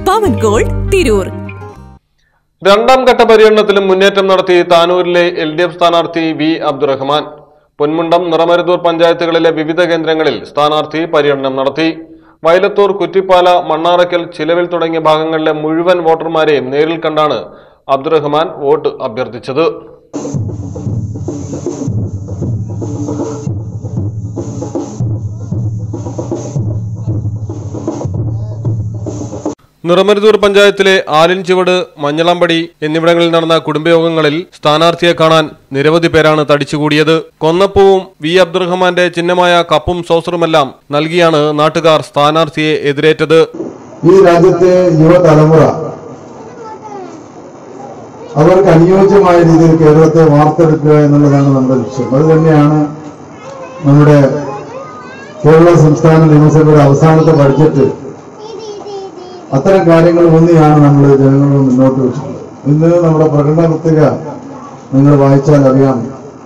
പവൻ gold Tirur രണ്ടാം ഘട്ട പര്യടനത്തിലും മുന്നേറ്റം നടത്തി താനൂരിലെ എൽ ഡി എഫ് സ്ഥാനാർത്ഥി വി അബ്ദുറഹ്മാൻ പൊന്മുണ്ടം നിറമരുതൂർ പഞ്ചായത്തുകളിലെ വിവിധ കേന്ദ്രങ്ങളിൽ സ്ഥാനാർത്ഥി പര്യടനം നടത്തി വയലത്തൂർ കുറ്റിപ്പാല മണ്ണാറക്കൽ ചിലവിൽ തുടങ്ങിയ ഭാഗങ്ങളിലെ മുഴുവൻ വോട്ടർമാരെയും നേരിൽ കണ്ടാണ് അബ്ദുറഹ്മാൻ വോട്ട് അഭ്യർത്ഥിച്ചത് നിറമരുതൂർ പഞ്ചായത്തിലെ ആലിൻചുവട് മഞ്ഞളാമ്പടി എന്നിവിടങ്ങളിൽ നടന്ന കുടുംബയോഗങ്ങളിൽ സ്ഥാനാർത്ഥിയെ കാണാൻ നിരവധി പേരാണ് തടിച്ചുകൂടിയത് കൊന്നപ്പൂവും വി അബ്ദുറഹ്മാന്റെ ചിഹ്നമായ കപ്പും സോസറുമെല്ലാം നൽകിയാണ് നാട്ടുകാർ സ്ഥാനാർത്ഥിയെ എതിരേറ്റത് ഈ രാജ്യത്തെ യുവതലമുറ അവർക്ക് അനുയോജ്യമായ രീതിയിൽ കേരളത്തെ വാർത്തെടുക്കുക എന്നുള്ളതാണ് നമ്മുടെ ലക്ഷ്യം അത് തന്നെയാണ് നമ്മുടെ കേരള സംസ്ഥാന നിയമസഭയുടെ അവസാനത്തെ ബഡ്ജറ്റ് അത്തരം കാര്യങ്ങൾ ഊന്നിയാണ് നമ്മൾ ജനങ്ങളോട് മുന്നോട്ട് വെച്ചിട്ടുള്ളത് ഇന്ന് നമ്മുടെ പ്രകടന പത്രിക നിങ്ങൾ വായിച്ചാൽ അറിയാം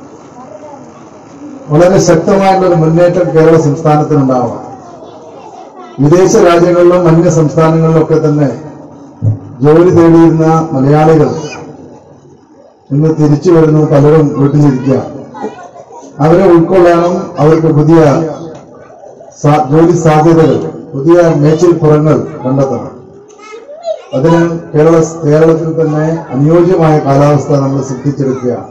വളരെ ശക്തമായിട്ടുള്ള ഒരു മുന്നേറ്റം കേരള സംസ്ഥാനത്തിനുണ്ടാവാം വിദേശ രാജ്യങ്ങളിലും അന്യ സംസ്ഥാനങ്ങളിലൊക്കെ തന്നെ ജോലി തേടിയിരുന്ന മലയാളികൾ ഇന്ന് തിരിച്ചു വരുന്നു പലരും വീട്ടിലിരിക്കുക അവരെ ഉൾക്കൊള്ളാനും അവർക്ക് പുതിയ സാ- ജോലി സാധ്യതകൾ പുതിയ മേച്ചിൽപ്പുറങ്ങൾ കണ്ടെത്തണം അതിന് കേരള കേരളത്തിൽ തന്നെ അനുയോജ്യമായ കാലാവസ്ഥ നമ്മൾ സൃഷ്ടിച്ചെടുക്കുകയാണ്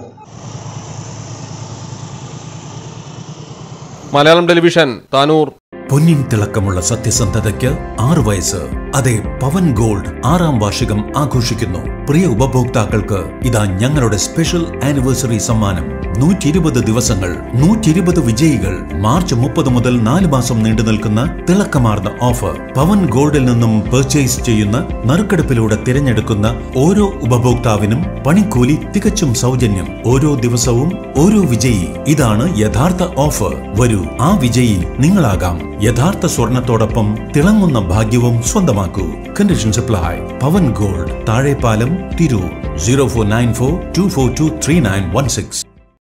മലയാളം ടെലിവിഷൻ താനൂർ പൊന്നിൻ തിളക്കമുള്ള സത്യസന്ധതയ്ക്ക് ആറ് വയസ്സ് അതെ പവൻ ഗോൾഡ് ആറാം വാർഷികം ആഘോഷിക്കുന്നു പ്രിയ ഉപഭോക്താക്കൾക്ക് ഇതാ ഞങ്ങളുടെ സ്പെഷ്യൽ ആനിവേഴ്സറി സമ്മാനം നൂറ്റി ഇരുപത് ദിവസങ്ങൾ നൂറ്റി ഇരുപത് വിജയികൾ മാർച്ച് മുപ്പത് മുതൽ നാല് മാസം നീണ്ടു നിൽക്കുന്ന തിളക്കമാർന്ന ഓഫർ പവൻ ഗോൾഡിൽ നിന്നും പർച്ചേസ് ചെയ്യുന്ന നറുക്കെടുപ്പിലൂടെ തിരഞ്ഞെടുക്കുന്ന ഓരോ ഉപഭോക്താവിനും പണിക്കൂലി തികച്ചും സൗജന്യം ഓരോ ദിവസവും ഓരോ വിജയി ഇതാണ് യഥാർത്ഥ ഓഫർ വരൂ ആ വിജയി നിങ്ങളാകാം യഥാർത്ഥ സ്വർണത്തോടൊപ്പം തിളങ്ങുന്ന ഭാഗ്യവും സ്വന്തമാക്കൂ condition supply Pavan gold Thazhepalam Tirur zero four nine four two four two three nine one six